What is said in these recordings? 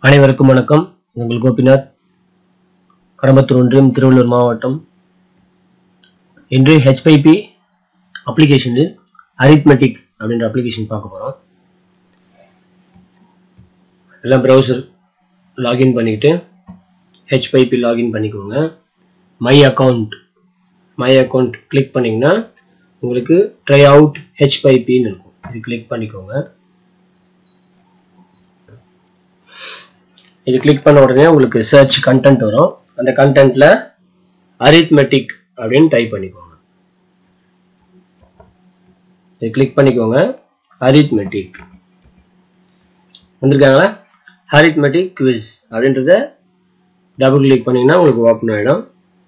அனைவருக்கும் வணக்கம் உங்கள் கோபிநாத் கடம்பத்தூர் ஒன்றியம் திருவள்ளூர் மாவட்டம் இன்று ஹெச்பைபி அப்ளிகேஷனில் அரித்மெட்டிக் அப்படின்ற அப்ளிகேஷன் பார்க்க போகிறோம் எல்லாம் ப்ரௌசர் லாகின் பண்ணிக்கிட்டு ஹெச்பைபி லாகின் பண்ணிக்கோங்க my account my account click பண்ணிங்கன்னா உங்களுக்கு ட்ரை அவுட் ஹெச்பைபின்னு இருக்கும் இது கிளிக் பண்ணிக்கோங்க இது கிளிக் பண்ண உடனே உங்களுக்கு சர்ச் கண்டென்ட் வரும் அந்த கண்டென்ட்ல அரித்மெட்டிக் அப்படின்னு டைப் பண்ணிக்கோங்க இது கிளிக் பண்ணிக்கோங்க அரித்மெட்டிக் வந்திருக்காங்களா அரித்மெட்டிக் குவிஸ் அப்படின்றத டபுள் கிளிக் பண்ணீங்கன்னா உங்களுக்கு ஓப்பன் ஆகிடும்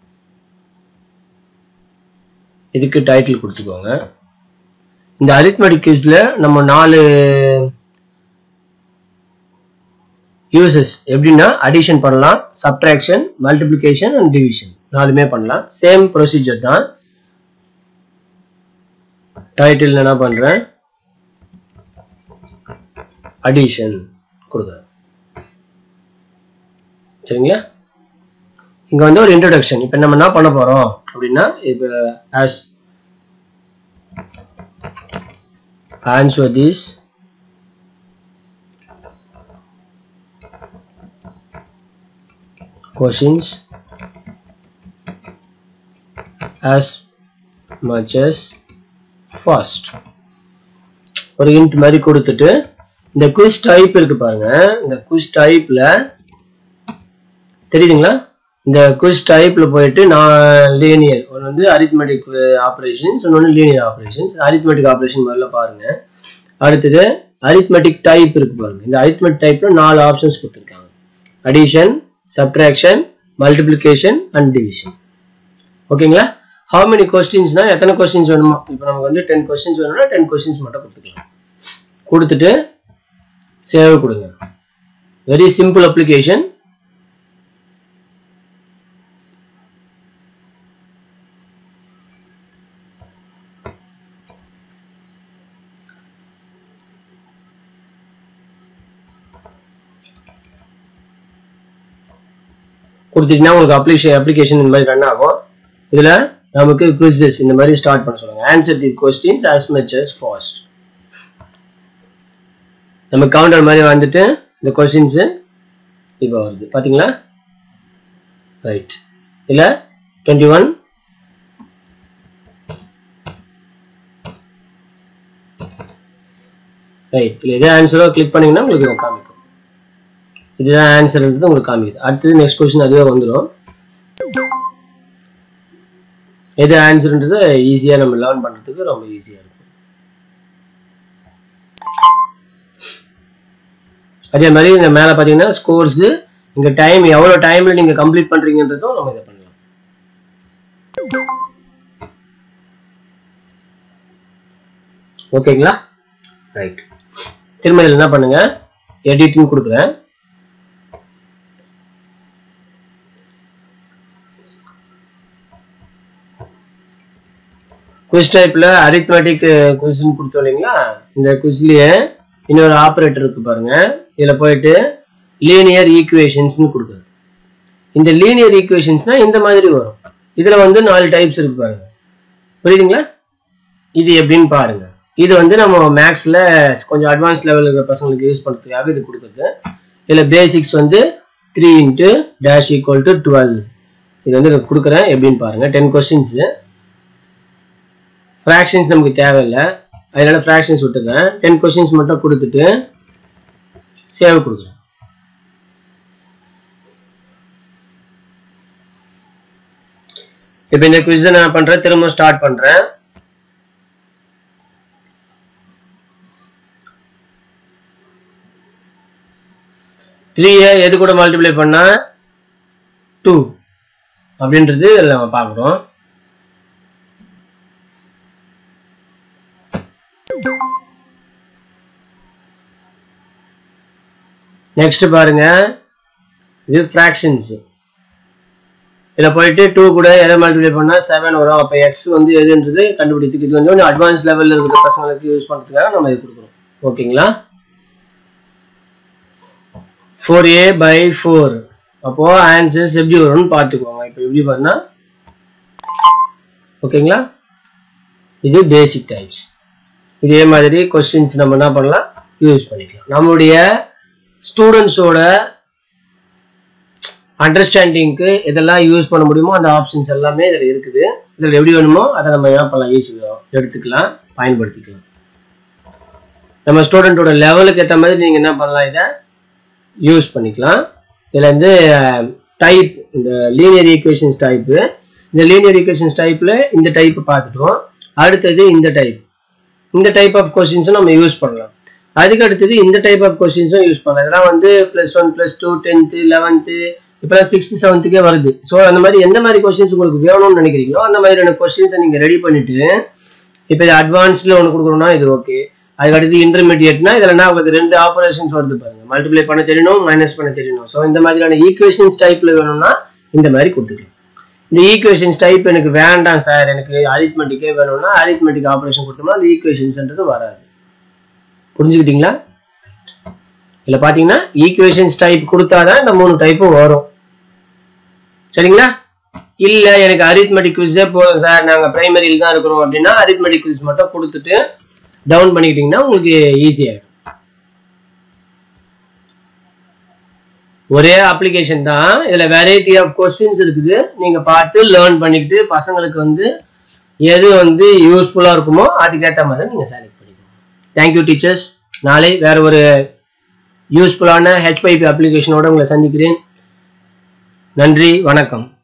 இதுக்கு டைட்டில் கொடுத்துக்கோங்க இந்த அரித்மெட்டிக் குவிஸ்ல நம்ம நாலு யூசஸ் எப்படின்னா அடிஷன் பண்ணலாம் சப்ட்ராக்ஷன் மல்டிப்ளிகேஷன் அண்ட் டிவிஷன் நாலுமே பண்ணலாம் சேம் ப்ரொசீஜர் தான் டைட்டில் என்ன பண்றேன் அடிஷன் கொடுக்குறேன் சரிங்களா இங்க வந்து ஒரு இன்ட்ரோடக்ஷன் இப்போ நம்ம என்ன பண்ண போறோம் அப்படின்னா இப்போ as answer this questions as much as first ஒரு hint மாதிரி கொடுத்துட்டு இந்த குவிஸ் டைப் இருக்கு பாருங்க இந்த குவிஸ் டைப்ல தெரியுதுங்களா இந்த குவிஸ் டைப்ல போயிட்டு நான் லீனியர் ஒன்று வந்து அரித்மெட்டிக் ஆப்ரேஷன்ஸ் இன்னொன்று லீனியர் ஆப்ரேஷன்ஸ் அரித்மெட்டிக் ஆப்ரேஷன் முதல்ல பாருங்க அடுத்தது அரித்மெட்டிக் டைப் இருக்கு பாருங்க இந்த அரித்மெட்டிக் டைப்ல நாலு ஆப்ஷன்ஸ் கொடுத்துருக்காங்க addition subtraction multiplication and division ஓகேங்களா ஹவு மெனி கொஸ்டின்ஸ்னா எத்தனை கொஸ்டின்ஸ் வேணுமோ இப்போ நமக்கு வந்து டென் கொஸ்டின்ஸ் வேணும்னா டென் கொஸ்டின்ஸ் மட்டும் கொடுத்துக்கலாம் கொடுத்துட்டு சேவ் கொடுங்க வெரி சிம்பிள் அப்ளிகேஷன் கொடுத்துட்டீங்கன்னா உங்களுக்கு அப்ளிகேஷன் அப்ளிகேஷன் இந்த மாதிரி ரன் ஆகும் இதுல நமக்கு குவிசஸ் இந்த மாதிரி ஸ்டார்ட் பண்ண சொல்லுங்க answer the questions as much as fast நம்ம கவுண்டர் மாதிரி வந்துட்டு இந்த கொஸ்டின்ஸ் இப்போ வருது பாத்தீங்களா ரைட் இல்ல டுவெண்ட்டி ஒன் ரைட் இல்லை எது ஆன்சரோ கிளிக் பண்ணீங்கன்னா உங்களுக்கு இதை காமிக்கும் இதுதான் ஆன்சர்ன்றது உங்களுக்கு காமிக்குது அடுத்தது நெக்ஸ்ட் கொஸ்டின் அதுவே வந்துடும் எது ஆன்சர்ன்றது ஈஸியாக நம்ம லேர்ன் பண்ணுறதுக்கு ரொம்ப ஈஸியாக இருக்கும் அதே மாதிரி இந்த மேலே பார்த்தீங்கன்னா ஸ்கோர்ஸு இங்கே டைம் எவ்வளோ டைமில் நீங்கள் கம்ப்ளீட் பண்ணுறீங்கன்றதும் நம்ம இதை பண்ணலாம் ஓகேங்களா ரைட் திரும்ப இதில் என்ன பண்ணுங்க எடிட்னு கொடுக்குறேன் குவிஸ் டைப்ல அரித்மெட்டிக் கொஸ்டின் கொடுத்தோம் இல்லைங்களா இந்த குவிஸ்லயே இன்னொரு ஆப்ரேட்டர் இருக்கு பாருங்க இதுல போயிட்டு லீனியர் ஈக்குவேஷன்ஸ்னு கொடுக்குறது இந்த லீனியர் ஈக்குவேஷன்ஸ்னா இந்த மாதிரி வரும் இதுல வந்து நாலு டைப்ஸ் இருக்கு பாருங்க புரியுதுங்களா இது எப்படின்னு பாருங்க இது வந்து நம்ம மேக்ஸ்ல கொஞ்சம் அட்வான்ஸ் லெவல் இருக்கிற பசங்களுக்கு யூஸ் பண்றதுக்காக இது கொடுக்குறது இதுல பேசிக்ஸ் வந்து three into dash equal to twelve இது வந்து நான் கொடுக்குறேன் எப்படின்னு பாருங்க டென் கொஸ்டின்ஸ் ஃப்ராக்ஷன்ஸ் நமக்கு தேவையில்லை அதனால ஃப்ராக்ஷன்ஸ் விட்டுறேன் டென் கொஸ்டின்ஸ் மட்டும் கொடுத்துட்டு சேவ் கொடுக்குறேன் இப்போ இந்த குவிஸ் நான் பண்றேன் திரும்ப ஸ்டார்ட் பண்றேன் த்ரீயை எது கூட மல்டிப்ளை பண்ணா டூ அப்படின்றது இதில் நம்ம பார்க்குறோம் நெக்ஸ்ட் பாருங்க இது ஃப்ராக்ஷன்ஸ் இதில் போயிட்டு டூ கூட எதை மல்டிப்ளை பண்ணால் செவன் வரும் அப்போ எக்ஸ் வந்து எதுன்றது கண்டுபிடித்துக்கு இது வந்து கொஞ்சம் அட்வான்ஸ் லெவலில் இருக்கிற பசங்களுக்கு யூஸ் பண்ணுறதுக்காக நம்ம இது கொடுக்குறோம் ஓகேங்களா ஃபோர் ஏ பை ஃபோர் அப்போ ஆன்சர்ஸ் எப்படி வரும்னு பார்த்துக்கோங்க இப்போ எப்படி பண்ணா ஓகேங்களா இது பேசிக் டைப்ஸ் இதே மாதிரி கொஸ்டின்ஸ் நம்ம என்ன பண்ணலாம் யூஸ் பண்ணிக்கலாம் நம்மளுடைய ஸ்டூடெண்ட்ஸோட அண்டர்ஸ்டாண்டிங்க்கு இதெல்லாம் யூஸ் பண்ண முடியுமோ அந்த ஆப்ஷன்ஸ் எல்லாமே இதில் இருக்குது இதில் எப்படி வேணுமோ அதை நம்ம என்ன பண்ணலாம் ஈஸியாக எடுத்துக்கலாம் பயன்படுத்திக்கலாம் நம்ம ஸ்டூடெண்ட்டோட லெவலுக்கு ஏற்ற மாதிரி நீங்கள் என்ன பண்ணலாம் இதை யூஸ் பண்ணிக்கலாம் இதில் வந்து டைப் இந்த லீனியர் ஈக்குவேஷன்ஸ் டைப்பு இந்த லீனியர் ஈக்குவேஷன்ஸ் டைப்பில் இந்த டைப் பார்த்துட்டோம் அடுத்தது இந்த டைப் இந்த டைப் ஆஃப் கொஸ்டின்ஸும் நம்ம யூஸ் பண்ணலாம் அதுக்கு அடுத்தது இந்த டைப் ஆஃப் கொஸ்டின்ஸும் யூஸ் பண்ணலாம் இதெல்லாம் வந்து plus one plus two tenth eleventh இப்போலாம் சிக்ஸ்த்து செவன்த்துக்கே வருது ஸோ அந்த மாதிரி எந்த மாதிரி கொஸ்டின்ஸ் உங்களுக்கு வேணும்னு நினைக்கிறீங்களோ அந்த மாதிரியான கொஸ்டின்ஸை நீங்கள் ரெடி பண்ணிட்டு இப்போ இது அட்வான்ஸ்டில் ஒன்று கொடுக்குறோம்னா இது ஓகே அதுக்கு அடுத்து இன்டர்மீடியட்னா இதில் என்ன ஆகுது ரெண்டு ஆப்பரேஷன்ஸ் வருது பாருங்க மல்டிப்ளை பண்ண தெரியணும் மைனஸ் பண்ண தெரியணும் ஸோ இந்த மாதிரியான ஈக்குவேஷன்ஸ் டைப்ல வேணும்னா இந்த மாதிரி கொடுத்துக்கலாம் இந்த ஈக்குவேஷன்ஸ் டைப் எனக்கு வேண்டாம் சார் எனக்கு அரித்மெட்டிக்கே வேணும்னா அரித்மெட்டிக் ஆப்ரேஷன் கொடுத்தோம்னா அந்த ஈக்குவேஷன்ஸ்ன்றது வராது புரிஞ்சுக்கிட்டீங்களா இதில் பார்த்தீங்கன்னா ஈக்குவேஷன்ஸ் டைப் கொடுத்தாதான் இந்த மூணு டைப்பும் வரும் சரிங்களா இல்ல எனக்கு அரித்மெட்டிக் குவிஸே போதும் சார் நாங்க பிரைமரியில் தான் இருக்கிறோம் அப்படின்னா அரித்மெட்டிக் குவிஸ் மட்டும் கொடுத்துட்டு டவுன் பண்ணிக்கிட்டீங்கன்னா உங்களுக்கு ஈஸியாயிடும் ஒரே அப்ளிகேஷன் தான் இதுல வெரைட்டி ஆஃப் கொஸ்டின்ஸ் இருக்குது நீங்க பார்த்து லேர்ன் பண்ணிக்கிட்டு பசங்களுக்கு வந்து எது வந்து யூஸ்ஃபுல்லா இருக்குமோ அதுக்கேற்ற மாதிரி நீங்க செலக்ட் பண்ணிக்கோங்க தேங்க்யூ டீச்சர்ஸ் நாளை வேற ஒரு யூஸ்ஃபுல்லான ஹெச்பைபி அப்ளிகேஷனோட உங்களை சந்திக்கிறேன் நன்றி வணக்கம்